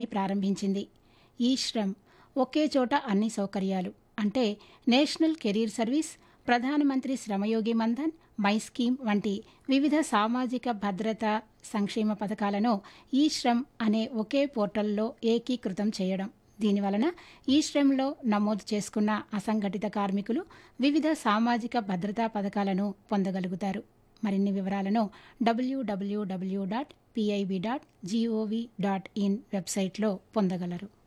ప్రారంభించింది ఈ శ్రమ్ ఒకే చోట అన్ని సౌకర్యాలు అంటే నేషనల్ కెరీర్ సర్వీస్ ప్రధానమంత్రి శ్రమయోగి మన్ధన్ మై స్కీమ్ వంటి వివిధ సామాజిక భద్రత సంక్షేమ పథకాలను ఈ శ్రమ్ అనే ఒకే పోర్టల్లో ఏకీకృతం చేయడం దీనివలన ఈ శ్రమ్లో నమోదు చేసుకున్న అసంఘటిత కార్మికులు వివిధ సామాజిక భద్రతా పథకాలను పొందగలుగుతారు మరిన్ని వివరాలను W W W dot PIB dot G O V dot in వెబ్సైట్లో పొందగలరు